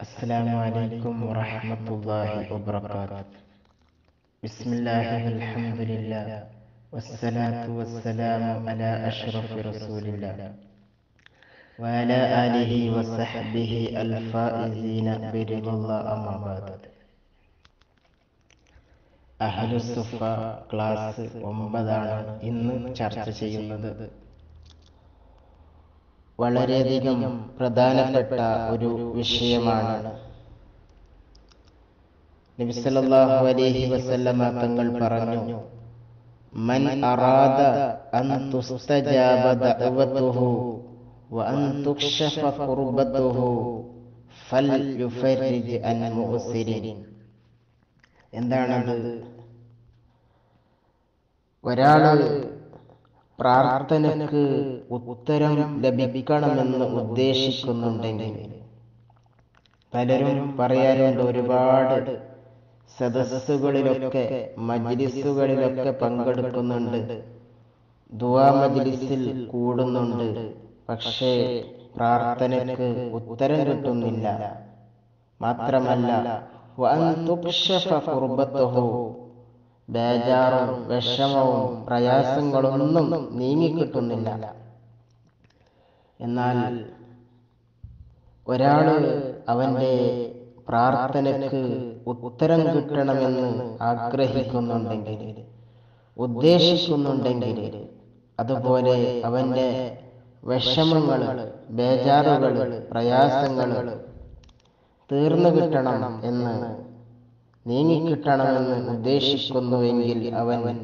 السلام عليكم ورحمة الله وبركاته بسم الله والحمد لله والصلاة والسلام على أشرف رسول الله وعلى آله وصحبه الفائزين برضا الله أما بعد അഹലുസുഫ class ഒമ്പതാണ് ഇന്ന് ചർച്ച ചെയ്യുന്നത് വളരെയധികം പ്രധാനപ്പെട്ട ഒരു വിഷയമാണ് നബിസല്ലാഹു അലൈഹി വസല്ലമ തങ്ങൾ പറഞ്ഞു മൻ അറാദ അൻ തുസ്തജാബ ദഅവതുഹു വഅൻ തുക്ഷഫ ഖുർബതുഹു ഫൽയുഫരിജ് അൻ മുഅ്സിരിൻ എന്താണത് ഒരാള് പ്രാർത്ഥനക്ക് ഉത്തരം ലഭിക്കണമെന്ന് ഉദ്ദേശിക്കുന്നുണ്ടെങ്കിൽ പലരും പറയാറുണ്ട് ഒരുപാട് സദസ്സുകളിലൊക്കെ മജ്ലിസുകളിലൊക്കെ പങ്കെടുക്കുന്നുണ്ട് ദുവാ മജ്ലിസിൽ കൂടുന്നുണ്ട് പക്ഷേ പ്രാർത്ഥനക്ക് ഉത്തരം കിട്ടുന്നില്ല മാത്രമല്ല വഅൻ തുക്ഷഫ ഖുർബത്തുഹു ബേജാറും വിഷമവും പ്രയാസങ്ങളൊന്നും നീങ്ങിക്കിട്ടുന്നില്ല എന്നാൽ ഒരാള് അവന്റെ പ്രാർത്ഥനക്ക് ഉത്തരം കിട്ടണമെന്ന് ആഗ്രഹിക്കുന്നുണ്ടെങ്കിൽ ഉദ്ദേശിക്കുന്നുണ്ടെങ്കിൽ അതുപോലെ അവന്റെ വിഷമങ്ങൾ ബേജാറുകൾ പ്രയാസങ്ങൾ തീർന്നു കിട്ടണം എന്ന് നീങ്ങിക്കിട്ടണമെന്ന് ഉദ്ദേശിക്കുന്നുവെങ്കിൽ അവൻ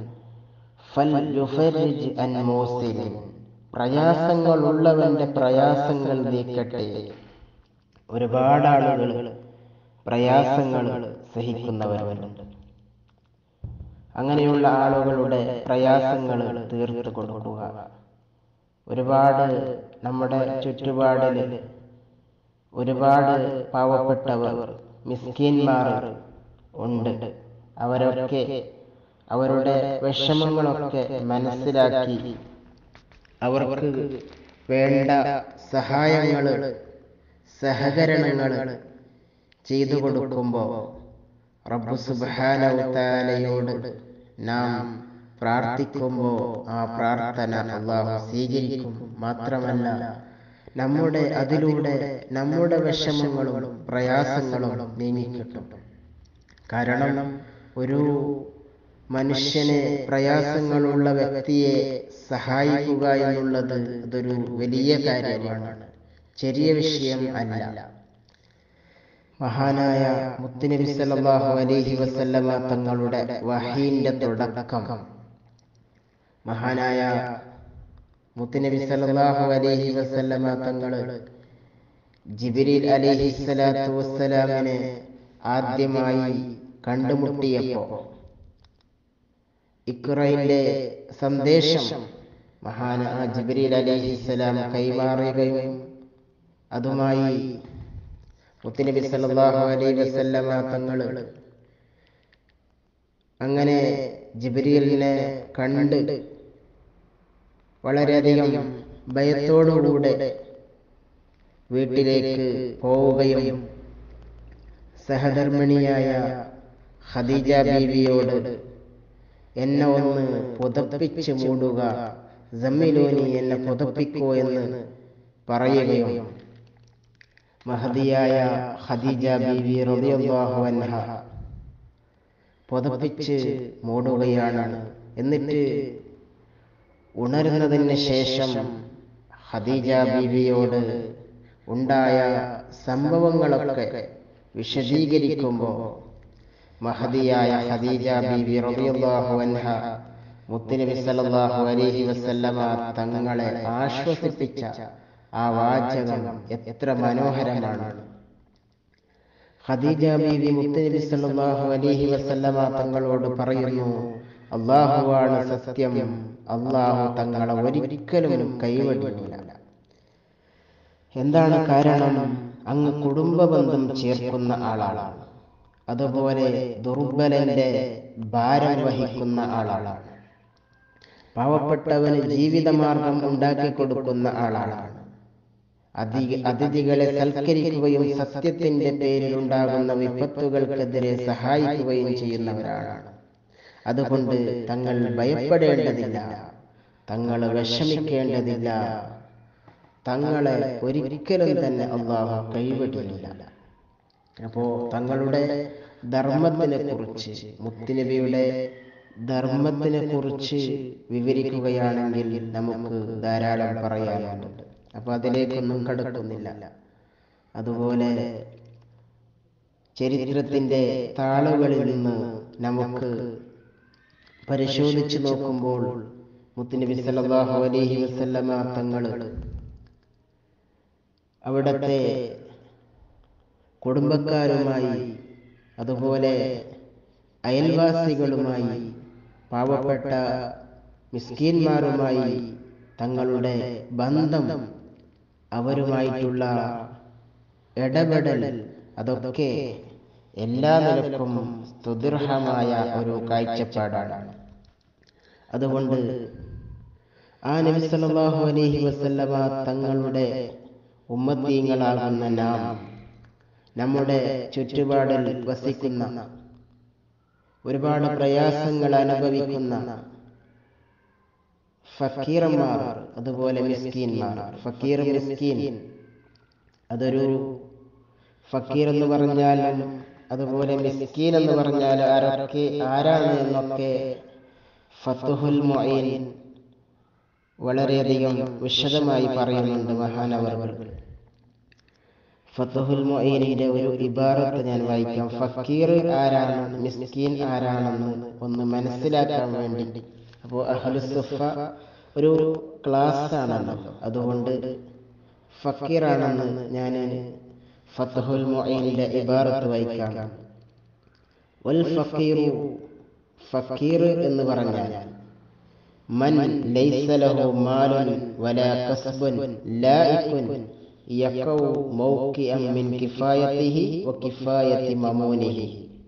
പ്രയാസങ്ങളുള്ളവന്റെ പ്രയാസങ്ങൾ നീക്കട്ടെ ഒരുപാട് ആളുകൾ പ്രയാസങ്ങൾ സഹിക്കുന്നവരുണ്ട് അങ്ങനെയുള്ള ആളുകളുടെ പ്രയാസങ്ങൾ തീർത്തു കൊടുക്കുക ഒരുപാട് നമ്മുടെ ചുറ്റുപാടിൽ ഒരുപാട് പാവപ്പെട്ടവർ മിസ്കിന്മാർ ഉണ്ട് അവരൊക്കെ അവരുടെ വിഷമങ്ങളൊക്കെ മനസ്സിലാക്കി അവർക്ക് വേണ്ട സഹായങ്ങൾ സഹകരണങ്ങൾ ചെയ്തു കൊടുക്കുമ്പോൾ റബ്ബു സുബാനയോട് നാം പ്രാർത്ഥിക്കുമ്പോൾ ആ പ്രാർത്ഥന അള്ളാഹു സ്വീകരിക്കും മാത്രമല്ല നമ്മുടെ അതിലൂടെ നമ്മുടെ വിഷമങ്ങളും പ്രയാസങ്ങളും നീങ്ങിക്കിട്ടും കാരണം ഒരു മനുഷ്യനെ പ്രയാസങ്ങളുള്ള വ്യക്തിയെ സഹായിക്കുക എന്നുള്ളത് അതൊരു വലിയ കാര്യമാണ് ചെറിയ വിഷയം അല്ല മഹാനായ മുത്തുനബി സല്ലല്ലാഹു അലൈഹി വസല്ലമ തങ്ങളുടെ വഹീന്റെ തുടക്കം മഹാനായ മുത്തുനബി സല്ലല്ലാഹു അലൈഹി വസല്ലമ തങ്ങള് ജിബ്രീൽ അലൈഹി സ്വലാത്തു വസ്സലാമിനെ ആദ്യമായി കണ്ടുമുട്ടിയപ്പോ ഇക്രയിന്റെ സന്ദേശം മഹാന ജിബ്രീൽ അലൈഹി സ്വലാം കൈമാറുകയും അതുമായി മുത്തുനബി സല്ലല്ലാഹു അലൈഹി വസല്ലമ തങ്ങള് അങ്ങനെ ജിബ്രീലിനെ കണ്ട് വളരെയധികം ഭയത്തോടുകൂടെ വീട്ടിലേക്ക് പോവുകയും സഹധർമ്മിണിയായ ഖദീജ ബീവിയോട് എന്നെ ഒന്ന് പുതപ്പിച്ച് മൂടുക ജമ്മിലോനി എന്നെ പുതപ്പിക്കോ എന്ന് പറയുകയും മഹദിയായ ഖദീജ ബീവി റളിയല്ലാഹു അൻഹ പുതപ്പിച്ച് മൂടുകയാണ് എന്നിട്ട് ഉണരുന്നതിന് ശേഷം ഖദീജ ബീവിയോട് ഉണ്ടായ സംഭവങ്ങളൊക്കെ വിശദീകരിക്കുമ്പോൾ മഹദിയായ ഖദീജ ബീവി റളിയല്ലാഹു അൻഹ മുത്തുനബി സല്ലല്ലാഹു അലൈഹി വസല്ലമ തങ്ങളെ ആശ്വസിപ്പിച്ച ആ വാചകം എത്ര മനോഹരമാണ് ഖദീജ ബീവി മുത്തുനബി സല്ലല്ലാഹു അലൈഹി വസല്ലമ തങ്ങളോട് പറയുന്നു അള്ളാഹുവാണ് സത്യം അള്ളാഹു തങ്ങളെ ഒരിക്കലും കൈവടിയില്ല എന്താണ് കാരണം അങ്ങ് കുടുംബ ബന്ധം ചേർക്കുന്ന ആളാണ് അതുപോലെ ദുർബലന്റെ ഭാരം വഹിക്കുന്ന ആളാണ് പാവപ്പെട്ടവന് ജീവിതമാർഗം ഉണ്ടാക്കി കൊടുക്കുന്ന ആളാണ് അധിക അതിഥികളെ സൽക്കരിക്കുകയും സത്യത്തിന്റെ പേരിൽ ഉണ്ടാകുന്ന വിപത്തുകൾക്കെതിരെ സഹായിക്കുകയും ചെയ്യുന്നവരാണ് അതുകൊണ്ട് തങ്ങൾ ഭയപ്പെടേണ്ടതില്ല തങ്ങൾ വിഷമിക്കേണ്ടതില്ല തങ്ങളെ ഒരിക്കലും തന്നെ അള്ളാഹു കൈവിടില്ല അപ്പോ തങ്ങളുടെ ധർമ്മത്തിനെ കുറിച്ച് മുത്തുനബിയുടെ ധർമ്മത്തിനെ കുറിച്ച് വിവരിക്കുകയാണെങ്കിൽ നമുക്ക് ധാരാളം പറയാനുണ്ട് അപ്പൊ അതിലേക്കൊന്നും കടക്കുന്നില്ല അതുപോലെ ചരിത്രത്തിന്റെ താളുകളിൽ നിന്ന് നമുക്ക് പരിശോധിച്ചു നോക്കുമ്പോൾ മുത്തുനബി സല്ലല്ലാഹു അലൈഹി വസല്ലമ തങ്ങൾ അവിടത്തെ കുടുംബക്കാരുമായി അതുപോലെ അയൽവാസികളുമായി പാവപ്പെട്ട മിസ്കീന്മാരുമായി തങ്ങളുടെ ബന്ധം അവരുമായിട്ടുള്ള ഇടപെടൽ അതൊക്കെ എല്ലാ നിലക്കും സ്തുതിർഹമായ ഒരു കാഴ്ചപ്പാടാണ് അതുകൊണ്ട് ആ നബി സല്ലല്ലാഹു അലൈഹി വസല്ലമ തങ്ങളുടെ ഉമ്മത്തീങ്ങളാകുന്ന നാം നമ്മുടെ ചുറ്റുപാടിൽ വസിക്കുന്ന ഒരുപാട് പ്രയാസങ്ങൾ അനുഭവിക്കുന്ന ഫക്കീറന്മാർ അതുപോലെ മിസ്കീന്മാർ ഫക്കീർ മിസ്കീൻ അതൊരു ഫക്കീർ എന്ന് പറഞ്ഞാലും അതുപോലെ മിസ്കീൻ എന്ന് പറഞ്ഞാൽ ആരൊക്കെ ആരാണ് എന്നൊക്കെ ഫത്തുഹുൽ മൊയ്ൻ വളരെയധികം വിശദമായി പറയുന്നുണ്ട് മഹാനവർകൾ ഫത്തുഹുൽ മൊയ്നിന്റെ ഒരു ഇബാറത്ത് ഞാൻ വായിക്കാം ഫക്കീർ ആരാണ് മിസ്കീൻ ആരാണെന്ന് ഒന്ന് മനസ്സിലാക്കാൻ വേണ്ടി അപ്പോൾ അഹ്ലുസുഫ ഒരു ക്ലാസ് ആണല്ലോ അതുകൊണ്ട് ഫക്കീറാണെന്ന് ഞാൻ ഫത്തുഹുൽ മൊയ്നിന്റെ ഇബാറത്ത് വായിക്കാം വൽ ഫക്കീറു ഫക്കീർ എന്ന് പറഞ്ഞാൽ മൻ ലൈസ ലഹു മാലുൻ വലാ കസ്ബുൻ ലായിഖുൻ യഖൗ മൗഖിഅൻ മിൻ കിഫായത്തിഹി വ കിഫായത്തി മമൂനിഹി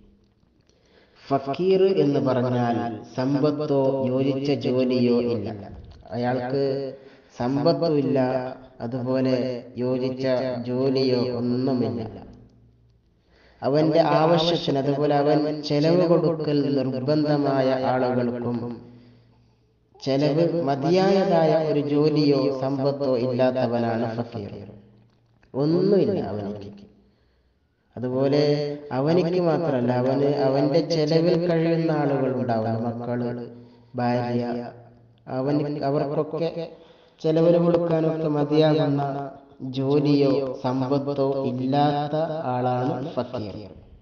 ഫക്കീർ എന്ന് പറഞ്ഞാൽ സമ്പത്തോ യോജിച്ച ജോലിയോ ഇല്ല അയാൾക്ക് സമ്പത്തും ഇല്ല അതുപോലെ യോജിച്ച ജോലിയോ ഒന്നുമില്ല അവന്റെ ആവശ്യത്തിന് അതുപോലെ അവൻ ചെലവ് കൊടുക്കൽ നിർബന്ധമായ ആളുകൾക്കും ചെലവ് മതിയായതായ ഒരു ജോലിയോ സമ്പത്തോ ഇല്ലാത്തവനാണ് ഫക്കീർ ഒന്നുമില്ല അവനിക്ക് അതുപോലെ അവനിക്ക് മാത്രമല്ല അവന് അവന്റെ ചെലവിൽ കഴിയുന്ന ആളുകൾ ഉണ്ടാവും മക്കള് ഭാര്യ അവന് അവർക്കൊക്കെ ചെലവിൽ കൊടുക്കാനൊക്കെ മതിയാകുന്ന ജോലിയോ സമ്പത്തോ ഇല്ലാത്ത ആളാണ് ഫക്കീർ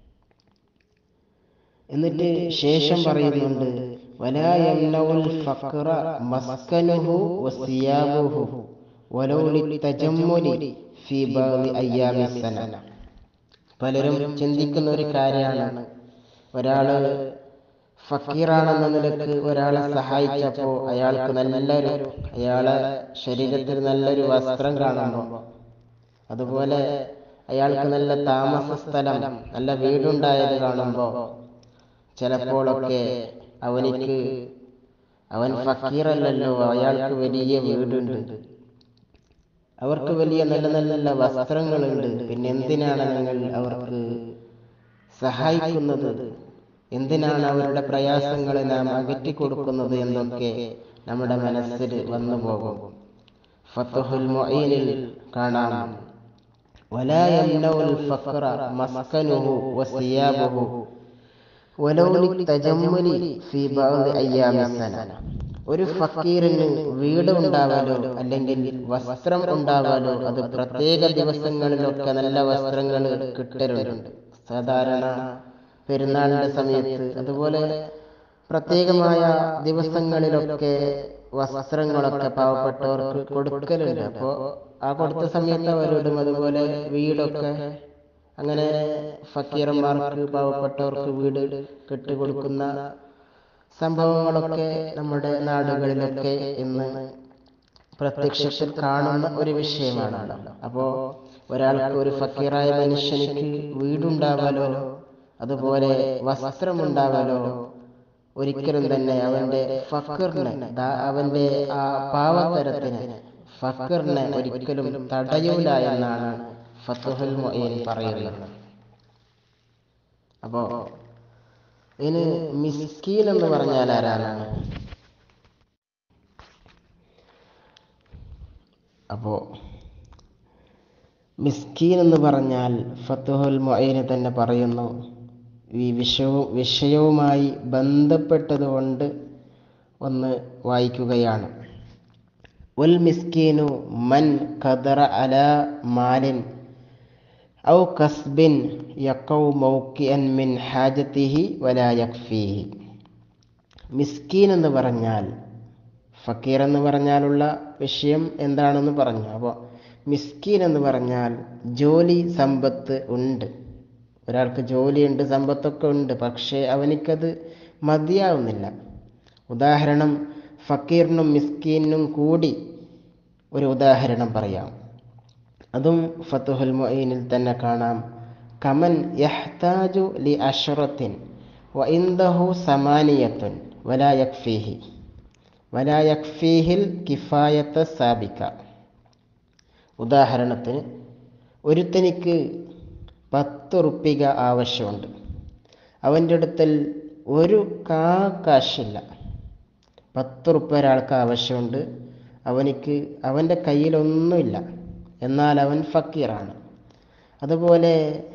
എന്നിട്ട് ശേഷം പറയുന്നുണ്ട് ولا يمنع الفقر مسكنه وثيابه ولو للتجمل في بعض أيام السنة പലരും ചിന്തിക്കുന്ന ഒരു കാര്യമാണ് ഒരാള് ഫക്കീറാണെന്ന നിലക്ക് ഒരാളെ സഹായിച്ചപ്പോ അയാൾക്ക് നല്ലൊരു അയാളെ ശരീരത്തിൽ നല്ലൊരു വസ്ത്രം കാണുമ്പോൾ അതുപോലെ അയാൾക്ക് നല്ല താമസ സ്ഥലം നല്ല വീടുണ്ടായത് കാണുമ്പോൾ ചിലപ്പോഴൊക്കെ അവനിക്ക് അവൻ ഫക്കീറല്ലല്ലോ അയാൾക്ക് വലിയ വീടുണ്ട് അവർക്ക് വലിയ നല്ല നല്ല വസ്ത്രങ്ങളുണ്ട് പിന്നെ എന്തിനാണ് ഞങ്ങൾ അവർക്ക് സഹായിക്കുന്നത് എന്തിനാണ് അവരുടെ പ്രയാസങ്ങളെ നാം അകറ്റി കൊടുക്കുന്നത് എന്നൊക്കെ നമ്മുടെ മനസ്സിൽ വന്നു പോകും ഫത്തുഹുൽ മൊയ്നിൽ കാണാം ولا يمنع الفقر مسكنه وثيابه ولو للتجمل في بعض أيام السنة ഒരു ഫക്കീറിന് വീട് ഉണ്ടാവാലോ അല്ലെങ്കിൽ വസ്ത്രം ഉണ്ടാവാലോ അത് പ്രത്യേക ദിവസങ്ങളിലൊക്കെ നല്ല വസ്ത്രങ്ങൾ കിട്ടലുണ്ട് സാധാരണ പെരുന്നാളിന്റെ സമയത്ത് അതുപോലെ പ്രത്യേകമായ ദിവസങ്ങളിലൊക്കെ വസ്ത്രങ്ങളൊക്കെ പാവപ്പെട്ടവർക്ക് കൊടുക്കലുണ്ട് അപ്പോ ആ കൊടുത്ത സമയത്ത് അവരിടും അതുപോലെ വീടൊക്കെ അങ്ങനെ ഫക്കീറന്മാർക്ക് പാവപ്പെട്ടവർക്ക് വീട് കെട്ടിക്കൊടുക്കുന്ന സംഭവങ്ങളൊക്കെ നമ്മുടെ നാടുകളിലൊക്കെ ഇന്ന് പ്രത്യക്ഷത്തിൽ കാണുന്ന ഒരു വിഷയമാണല്ലോ അപ്പോ ഒരാൾക്ക് ഒരു ഫക്കീറായ മനുഷ്യനിക്ക് വീടുണ്ടാവാലോ അതുപോലെ വസ്ത്രമുണ്ടാവാലോ ഒരിക്കലും തന്നെ അവന്റെ ഫക്കറിന് അവന്റെ ആ പാവത്തരത്തിന് ഫക്കറിനെ ഒരിക്കലും തടയൂല എന്നാണ് ഫത്തുഹുൽ മൊയ്ൻ പറയുന്നത് അപ്പോ ഇതിന് മിസ്കീൻ എന്ന് പറഞ്ഞാൽ ആരാണ് അപ്പോ മിസ്കീൻ എന്ന് പറഞ്ഞാൽ ഫത്തുഹുൽ മൊയ്ന് തന്നെ പറയുന്നു ഈ വിഷയവും വിഷയവുമായി ബന്ധപ്പെട്ടതുകൊണ്ട് ഒന്ന് വായിക്കുകയാണ് വൽ മിസ്കീനു മൻ ഖദറ അല മാലിൻ ഔ കസ്ബിൻ യഖൗ മൗക്കിഅൻ മിൻ ഹാജത്തിഹി വലാ യക്ഫീഹി മിസ്കീൻ എന്ന് പറഞ്ഞാൽ ഫക്കീർ എന്ന് പറഞ്ഞാലുള്ള വിഷയം എന്താണെന്ന് പറഞ്ഞു അപ്പോൾ മിസ്കീൻ എന്ന് പറഞ്ഞാൽ ജോലി സമ്പത്ത് ഉണ്ട് ഒരാൾക്ക് ജോലിയുണ്ട് സമ്പത്തൊക്കെ ഉണ്ട് പക്ഷേ അവനിക്കത് മതിയാവുന്നില്ല ഉദാഹരണം ഫക്കീറിനും മിസ്കീനും കൂടി ഒരു ഉദാഹരണം പറയാം അതും ഫത്തുഹുൽ മൊയ്നിൽ തന്നെ കാണാം കമൻ യഹ്താജു ലി അഷറത്തിൻ വ ഇന്ദഹു സമാനിയത്തുൻ വലാ യക്ഫീഹി വലാ യക്ഫീഹിൽ കിഫായത്ത സാബിക്ക ഉദാഹരണത്തിന് ഒരുത്തനിക്ക് പത്ത് റുപ്പിക ആവശ്യമുണ്ട് അവൻ്റെ അടുത്തിൽ ഒരു കാ കാശില്ല പത്ത് റുപ്യ ഒരാൾക്ക് ആവശ്യമുണ്ട് അവനിക്ക് അവൻ്റെ കയ്യിലൊന്നുമില്ല എന്നാൽ അവൻ ഫക്കീറാണ് അതുപോലെ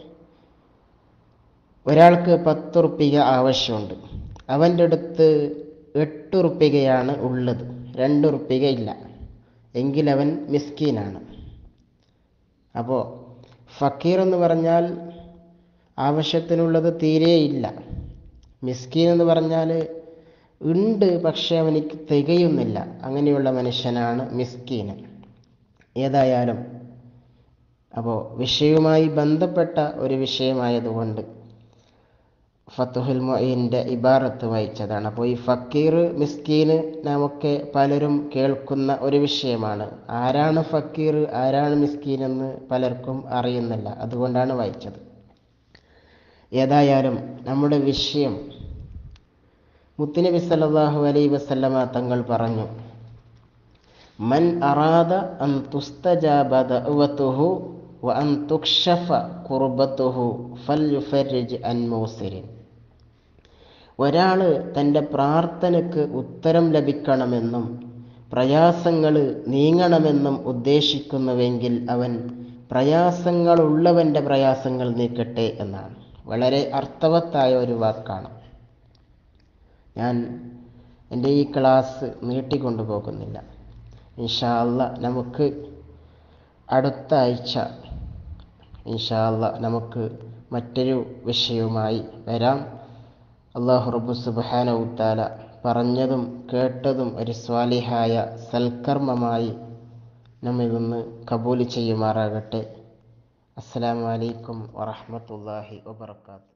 ഒരാൾക്ക് പത്ത് റുപ്പിക ആവശ്യമുണ്ട് അവൻ്റെ അടുത്ത് എട്ട് റുപ്പികയാണ് ഉള്ളത് രണ്ട് റുപ്പിക ഇല്ല എങ്കിൽ അവൻ മിസ്കീനാണ് അപ്പോൾ ഫക്കീർ എന്ന് പറഞ്ഞാൽ ആവശ്യത്തിനുള്ളത് തീരെയില്ല മിസ്കീൻ എന്ന് പറഞ്ഞാൽ ഉണ്ട് പക്ഷെ അവനിക്ക് തികയുന്നില്ല അങ്ങനെയുള്ള മനുഷ്യനാണ് മിസ്കീൻ ഏതായാലും അപ്പോൾ വിഷയവുമായി ബന്ധപ്പെട്ട ഒരു വിഷയമായതുകൊണ്ട് ഫത്തുഹുൽ മൊയ്ൻ്റെ ഇബാറത്ത് വായിച്ചതാണ് അപ്പോൾ ഈ ഫക്കീർ മിസ്കീന് നമുക്ക് പലരും കേൾക്കുന്ന ഒരു വിഷയമാണ് ആരാണ് ഫക്കീർ ആരാണ് മിസ്കീൻ എന്ന് പലർക്കും അറിയുന്നില്ല അതുകൊണ്ടാണ് വായിച്ചത് ഏതായാലും നമ്മുടെ വിഷയം മുത്തുനബി സല്ലല്ലാഹു അലൈഹി വസല്ലമ തങ്ങൾ പറഞ്ഞു മൻ അറാദ അൻ തുസ്തജാബ ദഅവതുഹു വ അൻ തുക്ഷഫ ഖുർബത്തുഹു ഫൽയുഫരിജ് അൻ മൂസിരിൻ ഒരാൾ തൻ്റെ പ്രാർത്ഥനയ്ക്ക് ഉത്തരം ലഭിക്കണമെന്നും പ്രയാസങ്ങൾ നീങ്ങണമെന്നും ഉദ്ദേശിക്കുന്നുവെങ്കിൽ അവൻ പ്രയാസങ്ങളുള്ളവൻ്റെ പ്രയാസങ്ങൾ നീക്കട്ടെ എന്നാണ് വളരെ അർത്ഥവത്തായ ഒരു വാക്കാണ് ഞാൻ എൻ്റെ ഈ ക്ലാസ് നീട്ടിക്കൊണ്ടു പോകുന്നില്ല ഇൻഷാല്ല നമുക്ക് അടുത്ത ആഴ്ച ഇൻഷാല്ല നമുക്ക് മറ്റൊരു വിഷയവുമായി വരാം അള്ളാഹു റബ്ബു സുബാനവുത്താല പറഞ്ഞതും കേട്ടതും ഒരു സ്വാലിഹായ സൽക്കർമ്മമായി നമ്മിൽ നിന്ന് കബൂൽ ചെയ്യുമാറാകട്ടെ അസ്സലാമു അലൈക്കും വറഹ്മത്തുള്ളാഹി വബർക്കാത്തു